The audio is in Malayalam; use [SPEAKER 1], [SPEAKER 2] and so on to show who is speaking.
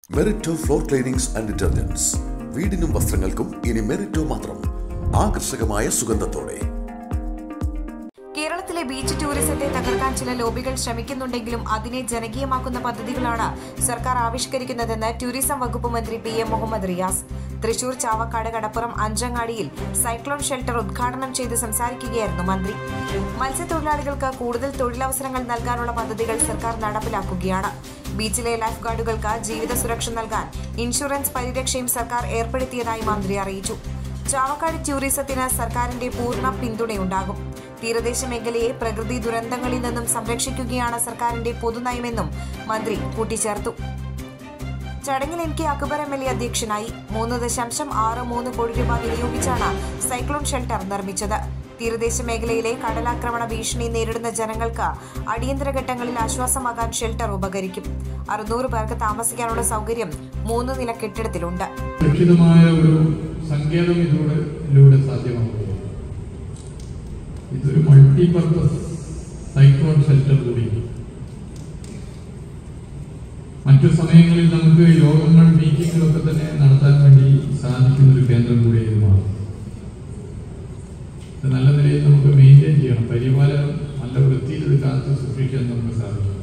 [SPEAKER 1] മെറിറ്റോ ഫ്ലോർ ക്ലീനിങ്സ് ആൻഡ് ഡിറ്റർജൻസ് വീടിനും വസ്ത്രങ്ങൾക്കും ഇനി മെറിറ്റോ മാത്രം ആകർഷകമായ സുഗന്ധത്തോടെ
[SPEAKER 2] കേരളത്തിലെ ബീച്ച് ടൂറിസത്തെ തകർക്കാൻ ചില ലോബികൾ ശ്രമിക്കുന്നുണ്ടെങ്കിലും അതിനെ ജനകീയമാക്കുന്ന പദ്ധതികളാണ് സർക്കാർ ആവിഷ്കരിക്കുന്നതെന്ന് ടൂറിസം വകുപ്പ് മന്ത്രി പി എം മുഹമ്മദ് റിയാസ് തൃശൂർ ചാവക്കാട് കടപ്പുറം അഞ്ചങ്ങാടിയിൽ സൈക്ലോൺ ഷെൽട്ടർ ഉദ്ഘാടനം ചെയ്ത് സംസാരിക്കുകയായിരുന്നു മന്ത്രി മത്സ്യത്തൊഴിലാളികൾക്ക് കൂടുതൽ തൊഴിലവസരങ്ങൾ നൽകാനുള്ള പദ്ധതികൾ സർക്കാർ നടപ്പിലാക്കുകയാണ് ബീച്ചിലെ ലൈഫ് ഗാർഡുകൾക്ക് ജീവിത സുരക്ഷ നൽകാൻ ഇൻഷുറൻസ് പരിരക്ഷയും സർക്കാർ ഏർപ്പെടുത്തിയതായി മന്ത്രി അറിയിച്ചു ചാവക്കാട് ടൂറിസത്തിന് സർക്കാരിന്റെ പൂർണ്ണ പിന്തുണയുണ്ടാകും തീരദേശ മേഖലയെ പ്രകൃതി ദുരന്തങ്ങളിൽ നിന്നും സംരക്ഷിക്കുകയാണ് സർക്കാരിന്റെ പൊതുനയമെന്നും മന്ത്രി കൂട്ടിച്ചേർത്തു ചടങ്ങിൽ N K Akbar M L A അധ്യക്ഷനായി മൂന്ന് ദശാംശം ആറ് മൂന്ന് കോടി രൂപ വിനിയോഗിച്ചാണ് സൈക്ലോൺ ഷെൽട്ടർ നിർമ്മിച്ചത് തീരദേശ മേഖലയിലെ കടലാക്രമണ ഭീഷണി നേരിടുന്ന ജനങ്ങൾക്ക് അടിയന്തര ഘട്ടങ്ങളിൽ ആശ്വാസമാകാൻ ഷെൽട്ടർ ഉപകരിക്കും അറുന്നൂറ് പേർക്ക് താമസിക്കാനുള്ള സൗകര്യം മൂന്ന് നില കെട്ടിടത്തിലുണ്ട്
[SPEAKER 3] സുരക്ഷിതമായ ഒരു സങ്കേതം ഇതിലൂടെ ഇതിലൂടെ സാധ്യമാകും ഇതൊരു മൾട്ടിപർപ്പസ് സൈക്ലോൺ ഷെൽട്ടർ കൂടി മറ്റു സമയങ്ങളിൽ നമുക്ക് യോഗങ്ങൾ മീറ്റിങ്ങുകളൊക്കെ തന്നെ നടത്താൻ വേണ്ടി സാധിക്കുന്ന ഒരു കേന്ദ്രം കൂടി ഇത് മാറും ഇത് നല്ല നിലയിൽ നമുക്ക് മെയിൻറ്റെയിൻ ചെയ്യണം പരിപാലനം നല്ല വൃത്തിയിൽ ഇത് കാത്തു സൂക്ഷിക്കാൻ നമുക്ക് സാധിക്കും